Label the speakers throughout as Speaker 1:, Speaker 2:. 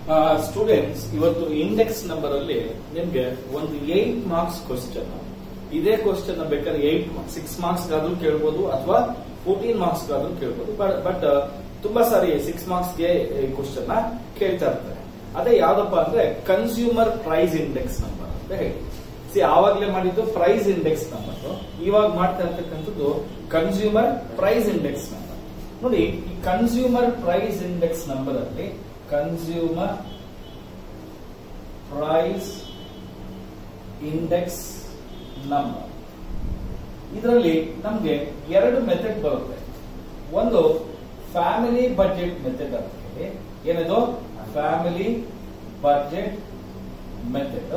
Speaker 1: Students ಇವತ್ತು index number ಅಲ್ಲಿ ನಿಮ್ಗೆ ಒಂದು ಏಟ್ ಮಾರ್ಕ್ಸ್ ಕ್ವಶನ್ ಇದೇ ಕ್ವಶನ್ ಬೇಕಾದ್ರೆ ಏಟ್ ಸಿಕ್ಸ್ ಮಾರ್ಕ್ಸ್ ಆದ್ರೂ ಕೇಳ್ಬೋದು ಅಥವಾ ಫೋರ್ಟೀನ್ ಮಾರ್ಕ್ಸ್ ಆದ್ರೂ ಕೇಳ್ಬೋದು ಬಟ್ ತುಂಬಾ ಸಾರಿ ಸಿಕ್ಸ್ ಮಾರ್ಕ್ಸ್ ಗೆ ಕ್ವಶನ್ ಕೇಳ್ತಾ ಇರ್ತಾರೆ ಅದೇ ಯಾವ್ದಪ್ಪ ಅಂದ್ರೆ ಕನ್ಸ್ಯೂಮರ್ ಪ್ರೈಸ್ ಇಂಡೆಕ್ಸ್ ನಂಬರ್ ಅಂತ ಹೇಳಿ ಸಿ ಆವಾಗ್ಲೇ ಮಾಡಿದ್ದು ಪ್ರೈಸ್ ಇಂಡೆಕ್ಸ್ ನಂಬರ್ ಇವಾಗ ಮಾಡ್ತಾ ಇರ್ತಕ್ಕಂಥದ್ದು ಕನ್ಸ್ಯೂಮರ್ ಪ್ರೈಸ್ ಇಂಡೆಕ್ಸ್ ನಂಬರ್ ನೋಡಿ ಈ ಕನ್ಸ್ಯೂಮರ್ ಪ್ರೈಸ್ ಇಂಡೆಕ್ಸ್ ನಂಬರ್ ಅಲ್ಲಿ ಕನ್ಸ್ಯೂಮರ್ ಪ್ರೈಸ್ ಇಂಡೆಕ್ಸ್ ನಂಬರ್ ಇದರಲ್ಲಿ ನಮ್ಗೆ ಎರಡು ಮೆಥಡ್ ಬರುತ್ತೆ ಒಂದು ಫ್ಯಾಮಿಲಿ ಬಜೆಟ್ ಮೆಥಡ್ ಅಂತ ಹೇಳಿ ಏನದು ಫ್ಯಾಮಿಲಿ ಬಜೆಟ್ ಮೆಥಡ್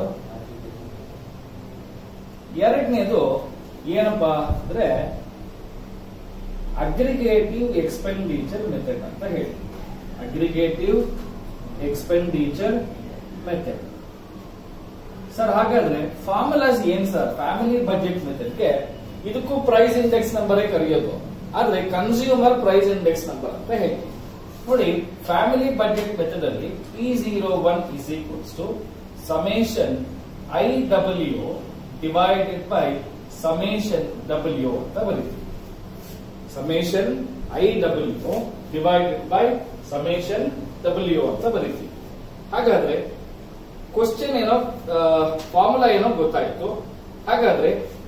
Speaker 1: ಎರಡನೇದು ಏನಪ್ಪಾ ಅಂದ್ರೆ ಅಗ್ರಿಗೇಟಿವ್ ಎಕ್ಸ್ಪೆಂಡಿಚರ್ ಮೆಥಡ್ ಅಂತ ಹೇಳಿ ಅಗ್ರಿಗೇಟಿವ್ ಎಕ್ಸ್ಪೆಂಡಿಚರ್ ಮೆಥಡ್ ಸರ್ ಹಾಗಾದ್ರೆ ಫಾರ್ಮುಲಾಸ್ ಏನ್ ಸರ್ ಫ್ಯಾಮಿಲಿ ಬಜೆಟ್ ಮೆಥಡ್ಗೆ ಇದಕ್ಕೂ ಪ್ರೈಸ್ ಇಂಡೆಕ್ಸ್ ನಂಬರೇ ಕರೆಯೋದು ಆದ್ರೆ ಕನ್ಸ್ಯೂಮರ್ ಪ್ರೈಸ್ ಇಂಡೆಕ್ಸ್ ನಂಬರ್ ಅಂತ ಹೇಳಿ ನೋಡಿ ಫ್ಯಾಮಿಲಿ ಬಜೆಟ್ ಮೆಥಡ್ ಅಲ್ಲಿ P zero one is equals to summation I W divided by summation W ಅಂತ ಬರೀತೀವಿ summation I W divided by summation W ಅಂತ ಬರೀತೀವಿ ಹಾಗಾದ್ರೆ ಕ್ವಶನ್ ಏನೋ ಫಾರ್ಮುಲಾ ಏನೋ ಗೊತ್ತಾಯ್ತು ಹಾಗಾದ್ರೆ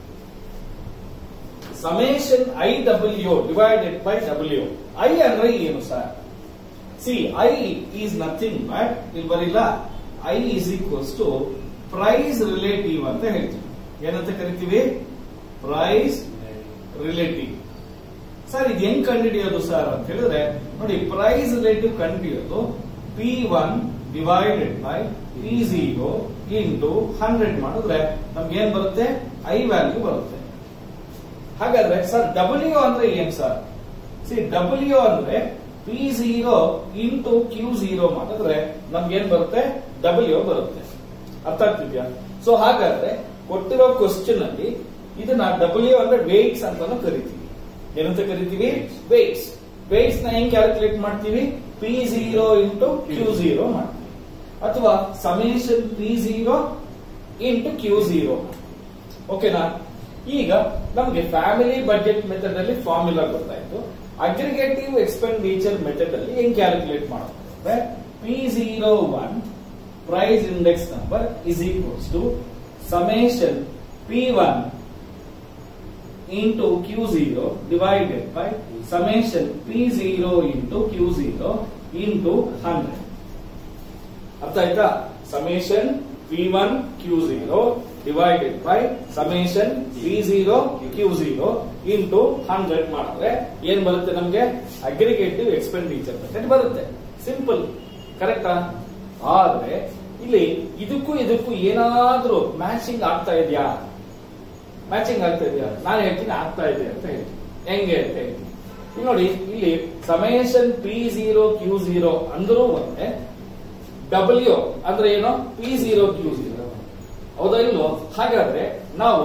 Speaker 1: summation I W divided by W I ಅಂದ್ರೆ ಏನು sir see I is nothing but ಇಲ್ಲಿ ಬರಿಲ್ಲ I is equals to price relative ಅಂತ ಹೇಳ್ತೀವಿ ಏನಂತ ಕರಿತೀವಿ ಪ್ರೈಸ್ ರಿಲೇಟಿವ್ ಸರ್ ಇದು ಹೆಂಗ್ ಕಂಡುಹಿಡಿಯೋದು ಸರ್ ಅಂತ ಹೇಳಿದ್ರೆ ನೋಡಿ ಪ್ರೈಸ್ ರಿಲೇಟಿವ್ ಕಂಡುಹಿಡಿಯೋದು P one divided by P zero into hundred ಮಾಡಿದ್ರೆ ನಮ್ಗೆ ಏನ್ ಬರುತ್ತೆ ಐ ವ್ಯಾಲ್ಯೂ ಬರುತ್ತೆ ಹಾಗಾದ್ರೆ ಸರ್ ಡಬ್ಲ್ಯೂ ಅಂದ್ರೆ ಏನ್ ಸರ್ ಸಿ ಡಬ್ಲ್ಯೂ ಅಂದ್ರೆ P zero into Q zero ಮಾಡಿದ್ರೆ ನಮ್ಗೆ ಏನ್ ಬರುತ್ತೆ ಡಬ್ಲ್ಯೂ ಬರುತ್ತೆ ಅರ್ಥ ಆಗ್ತಿದ್ಯಾ ಸೊ ಹಾಗಾದ್ರೆ ಕೊಟ್ಟಿರೋ ಕ್ವಶನ್ ಅಲ್ಲಿ ಇದನ್ನ ಡಬ್ಲ್ಯೂ ಅಂದ್ರೆ ವೇಟ್ಸ್ ಅಂತಾನು ಕರಿತೀವಿ ಏನಂತ ಕರಿತೀವಿ ವೇಟ್ಸ್ ವೇಟ್ಸ್ ನ ಹೆಂಗ್ ಕ್ಯಾಲ್ಕುಲೇಟ್ ಮಾಡ್ತೀವಿ P zero into Q zero ಮಾಡ್ತೀವಿ ಅಥವಾ summation P zero into Q zero ಓಕೆನಾ ಈಗ ನಮಗೆ ಫ್ಯಾಮಿಲಿ ಬಜೆಟ್ ಮೆಥಡ್ ಅಲ್ಲಿ ಫಾರ್ಮುಲಾ ಗೊತ್ತಾಯ್ತು ಅಗ್ರಿಗೇಟಿವ್ ಎಕ್ಸ್ಪೆಂಡಿಚರ್ ಮೆಥಡ್ ಅಲ್ಲಿ ಹೆಂಗ್ ಕ್ಯಾಲ್ಕುಲೇಟ್ ಮಾಡೋದು P zero one price index number is equals to summation P one into Q zero divided by summation P zero into Q zero into hundred ಅರ್ಥ ಆಯ್ತಾ summation P one Q zero divided by summation P zero Q zero into hundred ಮಾಡಿದ್ರೆ ಏನ್ ಬರುತ್ತೆ ನಮ್ಗೆ aggregative expenditure method ಬರುತ್ತೆ simple ಕರೆಕ್ಟಾ ಆದ್ರೆ ಇಲ್ಲಿ ಇದಕ್ಕೂ ಇದಕ್ಕೂ ಏನಾದ್ರೂ ಮ್ಯಾಚಿಂಗ್ ಆಗ್ತಾ ಇದೆಯಾ ಮ್ಯಾಚಿಂಗ್ ಆಗ್ತಾ ಇದೆಯಾ ನಾನು ಹೇಳ್ತೀನಿ ಆಗ್ತಾ ಇದೆ ಅಂತ ಹೇಳ್ತೀನಿ ಹೆಂಗೆ ಅಂತ ಹೇಳ್ತೀನಿ ಇಲ್ಲಿ ನೋಡಿ ಇಲ್ಲಿ summation P zero Q zero ಅಂದ್ರೂ ಒಂದೇ ಡಬ್ಲ್ಯೂ ಅಂದ್ರೆ ಏನು ಪಿ ಝೀರೋ ಕ್ಯೂ ಝೀರೋ ಹೌದಾ ಇಲ್ವೋ ಹಾಗಾದ್ರೆ ನಾವು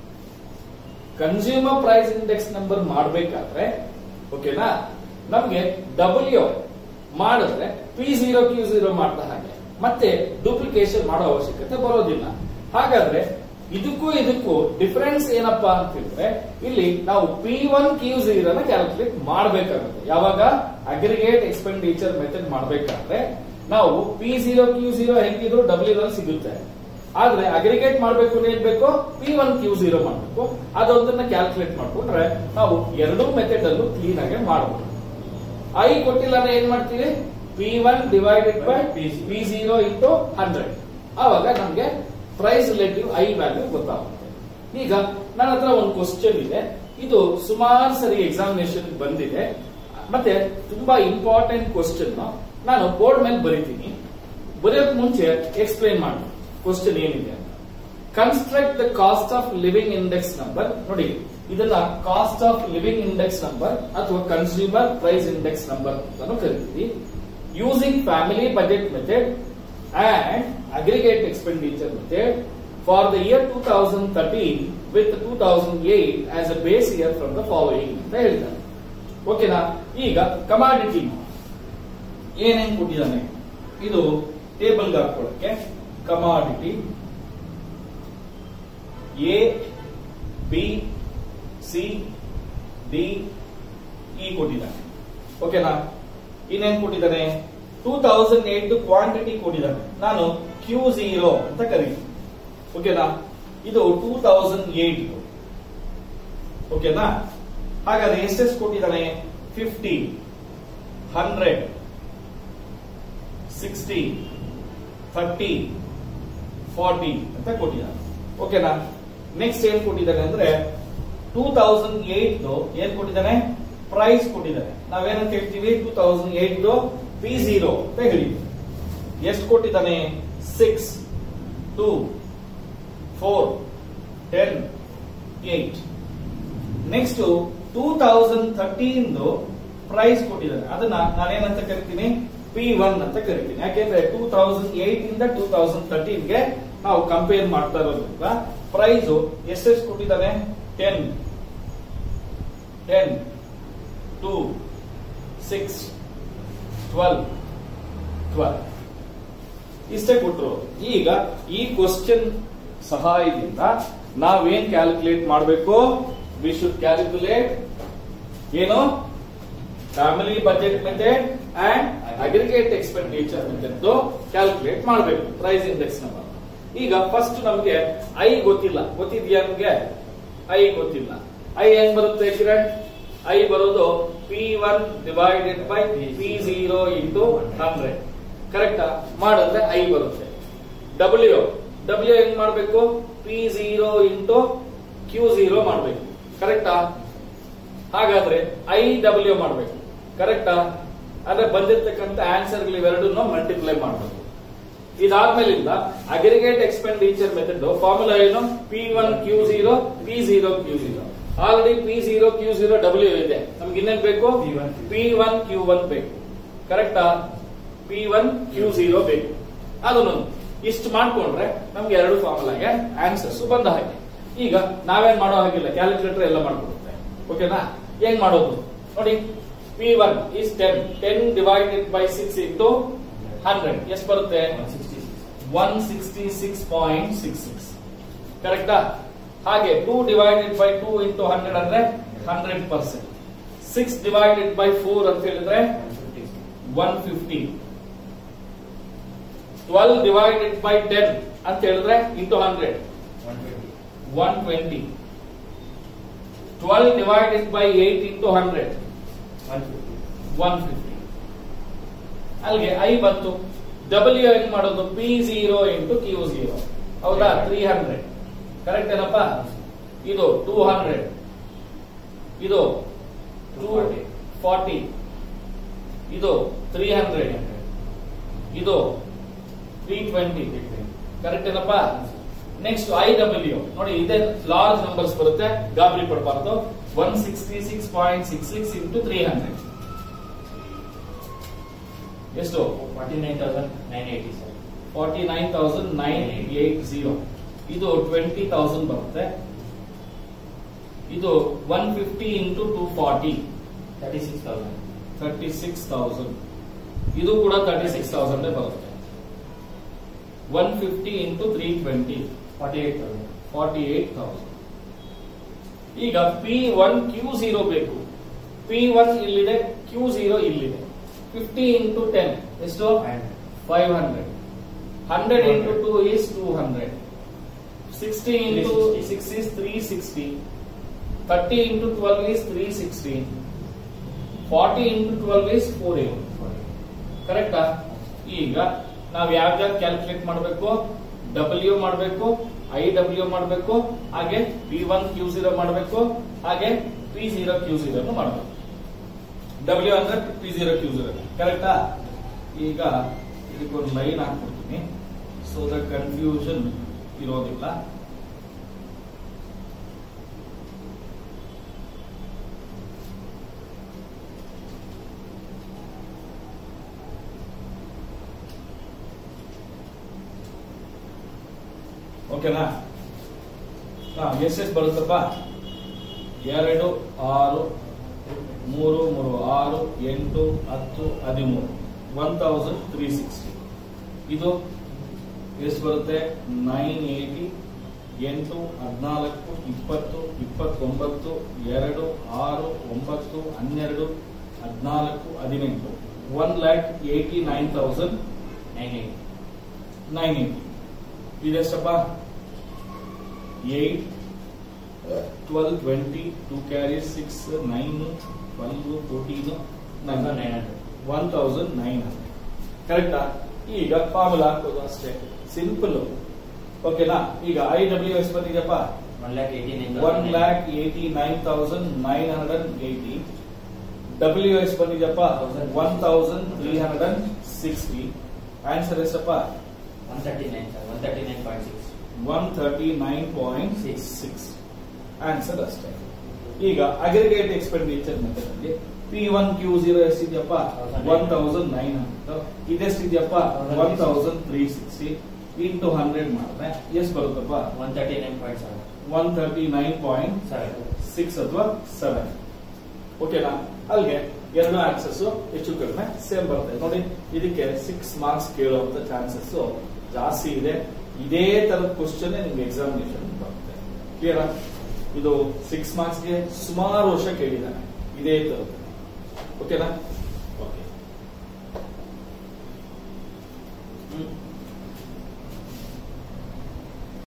Speaker 1: ಕನ್ಸ್ಯೂಮರ್ ಪ್ರೈಸ್ ಇಂಡೆಕ್ಸ್ ನಂಬರ್ ಮಾಡಬೇಕಾದ್ರೆ ಓಕೆನಾ ನಮ್ಗೆ ಡಬ್ಲ್ಯೂ ಮಾಡಿದ್ರೆ ಪಿ ಝೀರೋ ಕ್ಯೂ ಝೀರೋ ಮಾಡ್ತಾ ಹಾಗೆ ಮತ್ತೆ ಡೂಪ್ಲಿಕೇಶನ್ ಮಾಡೋ ಅವಶ್ಯಕತೆ ಬರೋದಿಲ್ಲ ಹಾಗಾದ್ರೆ ಇದಕ್ಕೂ ಇದಕ್ಕೂ ಡಿಫರೆನ್ಸ್ ಏನಪ್ಪಾ ಅಂತ ಹೇಳಿದ್ರೆ ಇಲ್ಲಿ ನಾವು ಪಿ ಒನ್ ಕ್ಯೂ ಝೀರೋನ ಕ್ಯಾಲ್ಕುಲೇಟ್ ಮಾಡಬೇಕಾಗುತ್ತೆ ಯಾವಾಗ ಅಗ್ರಿಗೇಟ್ ಎಕ್ಸ್ಪೆಂಡಿಚರ್ ಮೆಥಡ್ ಮಾಡಬೇಕಾದ್ರೆ ನಾವು ಪಿ ಝೀರೋ ಕ್ಯೂ ಝೀರೋ ಹೆಂಗಿದ್ರು ಡಬ್ಲ್ಯೂ ನಲ್ಲಿ ಸಿಗುತ್ತೆ ಆದ್ರೆ ಅಗ್ರಿಗೇಟ್ ಮಾಡಬೇಕು ಏನ್ ಬೇಕು ಪಿ ಒನ್ ಕ್ಯೂ ಝೀರೋ ಮಾಡಬೇಕು ಅದೊಂದನ್ನ ಕ್ಯಾಲ್ಕುಲೇಟ್ ಮಾಡ್ಕೊಂಡ್ರೆ ನಾವು ಎರಡೂ ಮೆಥಡ್ ಅಲ್ಲೂ ಕ್ಲೀನ್ ಆಗಿ ಮಾಡಬಹುದು ಐ ಕೊಟ್ಟಿಲ್ಲ ಅಂದ್ರೆ ಏನ್ ಮಾಡ್ತೀವಿ P one divided by P zero into hundred ಆವಾಗ ನಮ್ಗೆ ಪ್ರೈಸ್ ರಿಲೇಟಿವ್ ಐ ವ್ಯಾಲ್ಯೂ ಗೊತ್ತಾಗುತ್ತೆ ಈಗ ನನ್ನ ಹತ್ರ ಒಂದು ಕ್ವಶನ್ ಇದೆ ಇದು ಸುಮಾರು ಸರಿ ಎಕ್ಸಾಮಿನೇಷನ್ ಬಂದಿದೆ ಮತ್ತೆ ತುಂಬಾ ಇಂಪಾರ್ಟೆಂಟ್ ಕ್ವಶನ್ ನಾನು ಬೋರ್ಡ್ ಮೇಲೆ ಬರಿತೀನಿ ಬರೆಯೋಕ್ ಮುಂಚೆ ಎಕ್ಸ್ಪ್ಲೈನ್ ಮಾಡಿ ಕ್ವಶನ್ ಏನಿದೆ ಅಂತ construct the cost of living index number ನೋಡಿ ಇದನ್ನ cost of living index number ಅಥವಾ ಕನ್ಸ್ಯೂಮರ್ ಪ್ರೈಸ್ ಇಂಡೆಕ್ಸ್ ನಂಬರ್ ಅಂತಾನು ಕರಿತೀವಿ using family budget method and aggregate expenditure method for the year two thousand thirteen with two thousand eight as a base year from the following ಅಂತ ಹೇಳ್ತಾರೆ ಓಕೆನಾ ಈಗ commodity ಏನೇನ್ ಕೊಟ್ಟಿದ್ದಾನೆ ಇದು ಟೇಬಲ್ ಹಾಕೊಳ್ಳಕ್ಕೆ commodity A B C D E ಕೊಟ್ಟಿದ್ದಾನೆ ಓಕೆನಾ ಇನ್ನೇನ್ ಕೊಟ್ಟಿದ್ದಾನೆ ಟೂ ತೌಸಂಡ್ ಏಟ್ ಕ್ವಾಂಟಿಟಿ ಕೊಟ್ಟಿದ್ದಾನೆ ನಾನು ಕ್ಯೂ ಝೀರೋ ಅಂತ ಕರೀತೀನಿ ಓಕೆನಾ ಇದು ಟೂ ತೌಸಂಡ್ ಏಟ್ ಓಕೆನಾ ಹಾಗಾದ್ರೆ ಎಷ್ಟೆಷ್ಟು ಕೊಟ್ಟಿದ್ದಾನೆ fifty hundred sixty thirty forty ಅಂತ ಕೊಟ್ಟಿದ್ದಾನೆ ಓಕೆನಾ ನೆಕ್ಸ್ಟ್ ಏನ್ ಕೊಟ್ಟಿದ್ದಾನೆ ಅಂದ್ರೆ ಟೂ ತೌಸಂಡ್ ಏಟ್ ಏನ್ ಕೊಟ್ಟಿದ್ದಾನೆ ಪ್ರೈಸ್ ಕೊಟ್ಟಿದ್ದಾನೆ ನಾವೇನಂತ ಹೇಳ್ತೀವಿ two thousand eight P zero ಅಂತ ಹೇಳಿದ್ವಿ ಎಷ್ಟು ಕೊಟ್ಟಿದ್ದಾನೆ six two four ten eight next two thousand thirteen price ಕೊಟ್ಟಿದ್ದಾನೆ ಅದನ್ನ ನಾನೇನಂತ ಕರಿತೀನಿ ಪಿ ಒನ್ ಅಂತ ಕರಿತೀನಿ ಯಾಕೆಂದ್ರೆ ಟೂ ತೌಸಂಡ್ ಏಟ್ ಇಂದ ಟೂ ತೌಸಂಡ್ ಥರ್ಟೀನ್ ಗೆ ನಾವು ಕಂಪೇರ್ ಮಾಡ್ತಾ ಇರೋದ್ರಿಂದ ಪ್ರೈಸ್ ಎಷ್ಟೆಷ್ಟು ಕೊಟ್ಟಿದ್ದಾನೆ ten ten two six twelve twelve ಇಷ್ಟೇ ಕೊಟ್ಟರು ಈಗ ಈ ಕ್ವಶನ್ ಸಹಾಯದಿಂದ ನಾವೇನ್ ಕ್ಯಾಲ್ಕುಲೇಟ್ ಮಾಡಬೇಕು ವಿ ಶುಡ್ ಕ್ಯಾಲ್ಕುಲೇಟ್ ಏನು family budget method and aggregate expenditure method calculate ಮಾಡಬೇಕು ಪ್ರೈಸ್ ಇಂಡೆಕ್ಸ್ ನಂಬರ್ ಈಗ ಫಸ್ಟ್ ನಮಗೆ ಐ ಗೊತ್ತಿಲ್ಲ ಗೊತ್ತಿದ್ಯಾ ನಮ್ಗೆ ಐ ಗೊತ್ತಿಲ್ಲ ಐ ಹೆಂಗ್ ಬರುತ್ತೆ ಕಿರಣ್ ಐ ಬರೋದು P one divided by P zero into hundred ಕರೆಕ್ಟಾ ಮಾಡಿದ್ರೆ ಐ ಬರುತ್ತೆ ಡಬ್ಲ್ಯೂ ಡಬ್ಲ್ಯೂ ಹೆಂಗ್ ಮಾಡ್ಬೇಕು P zero into Q zero ಮಾಡ್ಬೇಕು ಕರೆಕ್ಟಾ ಹಾಗಾದ್ರೆ ಐ ಡಬ್ಲ್ಯೂ ಮಾಡ್ಬೇಕು ಕರೆಕ್ಟಾ ಅಂದ್ರೆ ಬಂದಿರ್ತಕ್ಕಂಥ ಆನ್ಸರ್ ಇವೆರಡನ್ನು ಮಲ್ಟಿಪ್ಲೈ ಮಾಡಬೇಕು ಇದಾದ್ಮೇಲಿಂದ ಅಗ್ರಿಗೇಟ್ ಎಕ್ಸ್ಪೆಂಡಿಚರ್ ಮೆಥಡ್ ಫಾರ್ಮುಲಾ ಏನು P one Q zero P zero Q zero already P zero Q zero W ಇದೆ ನಮ್ಗೆ ಇನ್ನೇನ್ ಬೇಕು
Speaker 2: P1.
Speaker 1: P one Q one ಬೇಕು ಕರೆಕ್ಟಾ ಪಿ ಒನ್ ಕ್ಯೂ ಝೀರೋ ಬೇಕು ಅದನ್ನು ಇಷ್ಟು ಮಾಡ್ಕೊಂಡ್ರೆ ನಮ್ಗೆ ಎರಡು ಫಾರ್ಮುಲಾಗೆ ಆನ್ಸರ್ಸ್ ಬಂದ ಹಾಗೆ ಈಗ ನಾವೇನ್ ಮಾಡೋ ಹಾಗಿಲ್ಲ ಕ್ಯಾಲ್ಕುಲೇಟರ್ ಎಲ್ಲ ಮಾಡ್ಕೊಡುತ್ತೆ ಓಕೆನಾ ಹೆಂಗ್ ಮಾಡೋದು ನೋಡಿ P one is ten ten divided by six into hundred ಎಷ್ಟು ಬರುತ್ತೆ one sixty six point six six ಕರೆಕ್ಟಾ ಹಾಗೆ two divided by two into hundred ಅಂದ್ರೆ hundred percent six divided by four ಅಂತ ಹೇಳಿದ್ರೆ one fifty twelve divided by ten ಅಂತ ಹೇಳಿದ್ರೆ into hundred one twenty twelve divided by eight into hundred one fifty ಅಲ್ಲಿಗೆ I ಬಂತು W ಹೆಂಗ್ ಮಾಡೋದು P zero into Q zero ಹೌದಾ three hundred correct ಏನಪ್ಪ ಇದು ಟೂ ಹಂಡ್ರೆಡ್ ಇದು ಟೂ ಫಾರ್ಟಿ ಇದು ತ್ರೀ ಹಂಡ್ರೆಡ್ ಇದು ತ್ರೀ ಟ್ವೆಂಟಿ ಕರೆಕ್ಟ್ ಏನಪ್ಪ ನೆಕ್ಸ್ಟ್ ಐ ಡಬ್ಲ್ಯೂ ನೋಡಿ ಇದೇ ಲಾರ್ಜ್ ನಂಬರ್ಸ್ ಬರುತ್ತೆ ಗಾಬರಿ ಪಡಬಾರ್ದು one sixty six point six six into three hundred ಎಷ್ಟು forty nine thousand nine eight zero ಇದು ಟ್ವೆಂಟಿ ತೌಸಂಡ್ ಬರುತ್ತೆ ಇದು one fifty into two forty thirty six thousand ಇದು ಕೂಡ ತರ್ಟಿ ಸಿಕ್ಸ್ ತೌಸಂಡ್ ಬರುತ್ತೆ one fifty into three twenty forty eight thousand ಈಗ P one Q zero ಬೇಕು P one ಇಲ್ಲಿದೆ Q zero ಇಲ್ಲಿದೆ ಫಿಫ್ಟಿ ಇಂಟು ಟೆನ್ ಎಷ್ಟು five hundred hundred into two is two hundred sixty into six is three sixty thirty into twelve is three sixty forty into twelve is four eight ಕರೆಕ್ಟಾ ಈಗ ನಾವ್ ಯಾವ್ಯಾವ calculate ಮಾಡಬೇಕು W ಮಾಡಬೇಕು I W ಮಾಡಬೇಕು ಹಾಗೆ P one Q zero ಮಾಡಬೇಕು ಹಾಗೆ ಪಿ ಝೀರೋ ಕ್ಯೂ ಝೀರೋ ಮಾಡಬೇಕು ಡಬ್ಲ್ಯೂ ಅಂದ್ರೆ ಪಿ ಝೀರೋ ಕ್ಯೂ ಝೀರೋ ಕರೆಕ್ಟಾ ಈಗ ಇದಕ್ಕೊಂದು ಲೈನ್ ಹಾಕ್ಬಿಡ್ತೀನಿ ಸೊ ದ ಕನ್ಫ್ಯೂಷನ್ ಇರೋದಿಲ್ಲ ಓಕೆನಾ ಹಾ ಎಷ್ಟೆಷ್ಟು ಬರುತ್ತಪ್ಪ ಎರಡು ಆರು ಮೂರು ಮೂರು ಆರು ಎಂಟು ಹತ್ತು ಹದಿಮೂರು ಒನ್ ತೌಸಂಡ್ ತ್ರೀ ಸಿಕ್ಸ್ಟಿ ಇದು ಎಷ್ಟು ಬರುತ್ತೆ ನೈನ್ ಏಟಿ ಎಂಟು ಹದಿನಾಲ್ಕು ಇಪ್ಪತ್ತು ಇಪ್ಪತ್ತೊಂಬತ್ತು ಎರಡು ಆರು ಒಂಬತ್ತು ಹನ್ನೆರಡು ಹದಿನಾಲ್ಕು ಹದಿನೆಂಟು one lakh eighty nine thousand
Speaker 2: nine eight
Speaker 1: nine eighty ಇದೆಷ್ಟಪ್ಪ eight twelve twenty two carry six nine twelve fourteen
Speaker 2: nine hundred
Speaker 1: one thousand nine hundred ಕರೆಕ್ಟಾ ಈಗ ಫಾರ್ಮುಲಾ ಹಾಕೋದು ಅಷ್ಟೇ ಸಿಂಪಲ್ ಓಕೆನಾ ಈಗ ಐ ಡಬ್ಲ್ಯೂ ಎಸ್ ಬಂದಿದೆಯಪ್ಪ
Speaker 2: one lakh eighty nine
Speaker 1: one lakh eighty nine thousand nine hundred eighty W S ಬಂದಿದೆಯಪ್ಪ one thousand three hundred sixty answer ಎಷ್ಟಪ್ಪ
Speaker 2: one thirty nine sir one thirty nine point six
Speaker 1: one thirty nine point
Speaker 2: Six.
Speaker 1: Six answer ಅಷ್ಟೇ ಈಗ aggregate expenditure method ಅಲ್ಲಿ P one Q zero ಎಷ್ಟಿದೆಯಪ್ಪ one thousand nine hundred ಇದೆಷ್ಟಿದೆಯಪ್ಪ one thousand three sixty into hundred ಮಾಡಿದ್ರೆ ಎಷ್ಟು ಬರುತ್ತಪ್ಪ
Speaker 2: one thirty nine point seven
Speaker 1: one thirty nine point
Speaker 2: seven
Speaker 1: six ಅಥವಾ seven ಓಕೆನಾ ಅಲ್ಲಿಗೆ ಎರಡು ಆನ್ಸರ್ಸ್ ಹೆಚ್ಚು ಕಡಿಮೆ ಸೇಮ್ ಬರುತ್ತೆ ನೋಡಿ ಇದಕ್ಕೆ ಸಿಕ್ಸ್ ಮಾರ್ಕ್ಸ್ ಕೇಳುವಂತ ಚಾನ್ಸಸ್ ಜಾಸ್ತಿ ಇದೆ ಇದೇ ತರದ ಕ್ವಶನ್ ನಿಮ್ಗೆ ಎಕ್ಸಾಮಿನೇಷನ್ ಬರುತ್ತೆ ಕ್ಲಿಯರ್ ಇದು ಸಿಕ್ಸ್ ಮಾರ್ಕ್ಸ್ಗೆ ಸುಮಾರು ವರ್ಷ ಕೇಳಿದ್ದಾನೆ ಇದೇ ತರದ್ದು ಓಕೆನಾ